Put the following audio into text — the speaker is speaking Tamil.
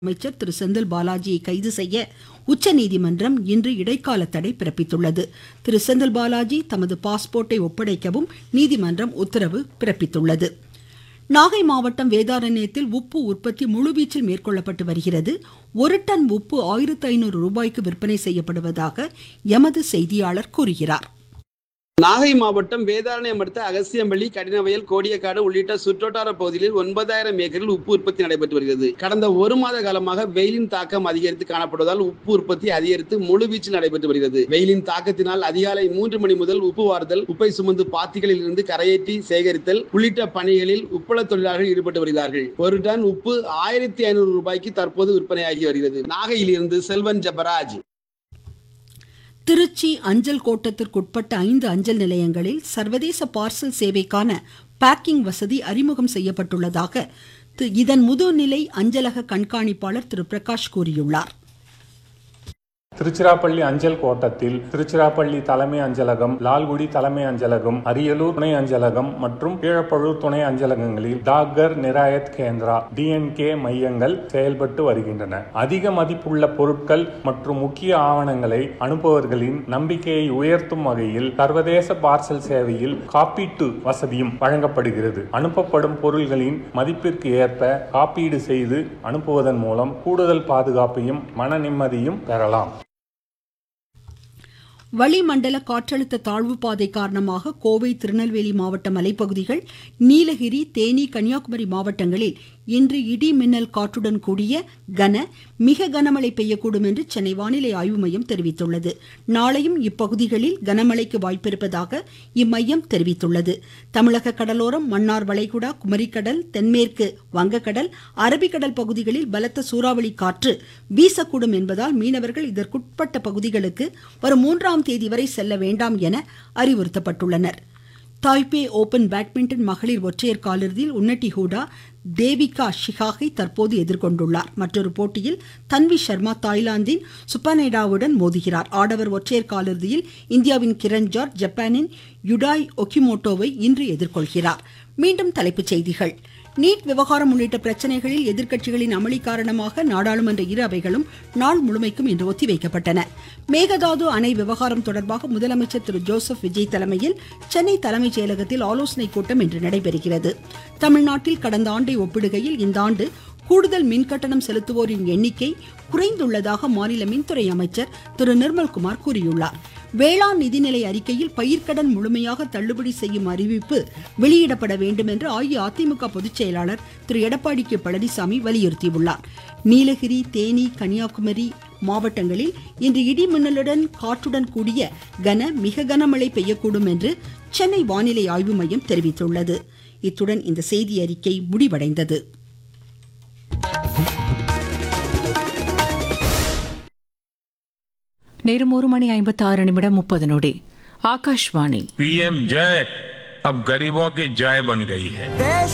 அமைச்சர் திரு செந்தில் பாலாஜியை கைது செய்ய உச்சநீதிமன்றம் இன்று இடைக்கால தடை பிறப்பித்துள்ளது திரு செந்தில் பாலாஜி தமது பாஸ்போர்ட்டை ஒப்படைக்கவும் நீதிமன்றம் உத்தரவு பிறப்பித்துள்ளது நாகை மாவட்டம் வேதாரண்யத்தில் உப்பு உற்பத்தி முழுவீச்சில் மேற்கொள்ளப்பட்டு வருகிறது ஒரு டன் உப்பு ஆயிரத்து ஐநூறு ரூபாய்க்கு விற்பனை செய்யப்படுவதாக எமது செய்தியாளர் கூறுகிறார் நாகை மாவட்டம் வேதாரண்யம் அடுத்த அகசியம்பள்ளி கடினவயல் கோடியக்காடு உள்ளிட்ட சுற்றுவட்டார பகுதிகளில் ஒன்பதாயிரம் ஏக்கரில் உப்பு உற்பத்தி நடைபெற்று வருகிறது கடந்த ஒரு மாத காலமாக வெயிலின் தாக்கம் அதிகரித்து காணப்படுவதால் உப்பு உற்பத்தி அதிகரித்து முழுவீச்சில் நடைபெற்று வருகிறது வெயிலின் தாக்கத்தினால் அதிகாலை மூன்று மணி முதல் உப்பு வார்த்தல் உப்பை சுமந்து பாத்திகளில் இருந்து கரையேற்றி சேகரித்தல் உள்ளிட்ட பணிகளில் உப்பள தொழிலாளர்கள் ஈடுபட்டு வருகிறார்கள் ஒரு டன் உப்பு ஆயிரத்தி ஐநூறு ரூபாய்க்கு தற்போது விற்பனையாகி வருகிறது நாகையில் இருந்து செல்வன் ஜபராஜ் திருச்சி அஞ்சல் கோட்டத்திற்குட்பட்ட ஐந்து அஞ்சல் நிலையங்களில் சர்வதேச பார்சல் சேவைக்கான பேக்கிங் வசதி அறிமுகம் செய்யப்பட்டுள்ளதாக தி- இதன் முதுநிலை அஞ்சலக கண்காணிப்பாளர் திரு பிரகாஷ் கூறியுள்ளார் திருச்சிராப்பள்ளி அஞ்சல் கோட்டத்தில் திருச்சிராப்பள்ளி தலைமை அஞ்சலகம் லால்குடி தலைமை அஞ்சலகம் அரியலூர் துணை அஞ்சலகம் மற்றும் கீழப்பழூர் துணை அஞ்சலகங்களில் டாகர் நிராயத் கேந்திரா டிஎன்கே மையங்கள் செயல்பட்டு வருகின்றன அதிக மதிப்புள்ள பொருட்கள் மற்றும் முக்கிய ஆவணங்களை அனுப்புபவர்களின் நம்பிக்கையை உயர்த்தும் வகையில் சர்வதேச பார்சல் சேவையில் காப்பீட்டு வசதியும் வழங்கப்படுகிறது அனுப்பப்படும் பொருள்களின் மதிப்பிற்கு ஏற்ப காப்பீடு செய்து அனுப்புவதன் மூலம் கூடுதல் பாதுகாப்பையும் மன நிம்மதியும் பெறலாம் வளிமண்டல காற்றழுத்த தாழ்வு பாதை காரணமாக கோவை திருநெல்வேலி மாவட்ட மலைப்பகுதிகள் நீலகிரி தேனி கன்னியாகுமரி மாவட்டங்களில் இன்று இடி மின்னல் காற்றுடன் கூடிய கன மிக கனமழை பெய்யக்கூடும் என்று சென்னை வானிலை ஆய்வு மையம் தெரிவித்துள்ளது நாளையும் இப்பகுதிகளில் கனமழைக்கு வாய்ப்பிருப்பதாக இம்மையம் தெரிவித்துள்ளது தமிழக கடலோரம் மன்னார் வளைகுடா குமரிக்கடல் தென்மேற்கு வங்கக்கடல் அரபிக்கடல் பகுதிகளில் பலத்த சூறாவளி காற்று வீசக்கூடும் என்பதால் மீனவர்கள் இதற்குட்பட்ட பகுதிகளுக்கு வரும் மூன்றாம் தேதி வரை செல்ல வேண்டாம் என அறிவுறுத்தப்பட்டுள்ளனர் தாய்பே ஓபன் பேட்மிண்டன் மகளிர் ஒற்றையர் காலிறுதியில் உன்னட்டி ஹூடா தேவிகா ஷிகாகை தற்போது எதிர்கொண்டுள்ளார் மற்றொரு போட்டியில் தன்வி சர்மா தாய்லாந்தின் சுப்பனேடாவுடன் மோதுகிறார் ஆடவர் ஒற்றையர் காலிறுதியில் இந்தியாவின் கிரண் ஜார்ஜ் ஜப்பானின் யுடாய் ஒகிமோட்டோவை இன்று எதிர்கொள்கிறார் மீண்டும் தலைப்புச் செய்திகள் நீட் விவகாரம் உள்ளிட்ட பிரச்சனைகளில் எதிர்க்கட்சிகளின் அமளி காரணமாக நாடாளுமன்ற இரு அவைகளும் நாள் முழுமைக்கும் இன்று ஒத்திவைக்கப்பட்டன மேகதாது அணை விவகாரம் தொடர்பாக முதலமைச்சர் திரு ஜோசப் விஜய் தலைமையில் சென்னை தலைமைச் செயலகத்தில் ஆலோசனைக் கூட்டம் இன்று நடைபெறுகிறது தமிழ்நாட்டில் கடந்த ஆண்டை ஒப்பிடுகையில் இந்த ஆண்டு கூடுதல் மின்கட்டணம் செலுத்துவோரின் எண்ணிக்கை குறைந்துள்ளதாக மாநில மின்துறை அமைச்சர் திரு நிர்மல்குமார் கூறியுள்ளார் வேளாண் நிதிநிலை அறிக்கையில் பயிர்க்கடன் முழுமையாக தள்ளுபடி செய்யும் அறிவிப்பு வெளியிடப்பட வேண்டும் என்று அஇஅதிமுக பொதுச் செயலாளர் திரு எடப்பாடி கே பழனிசாமி வலியுறுத்தியுள்ளார் நீலகிரி தேனி கன்னியாகுமரி மாவட்டங்களில் இன்று இடி மின்னலுடன் காற்றுடன் கூடிய கன மிக கனமழை பெய்யக்கூடும் என்று சென்னை வானிலை ஆய்வு மையம் தெரிவித்துள்ளது இத்துடன் இந்த செய்தி அறிக்கை முடிவடைந்தது நேரம் ஒரு மணி ஐம்பத்தி ஆறு நிமிடம் முப்பது நொடி ஆகாஷ்வாணி पीएम जय अब गरीबों की जय बन गई है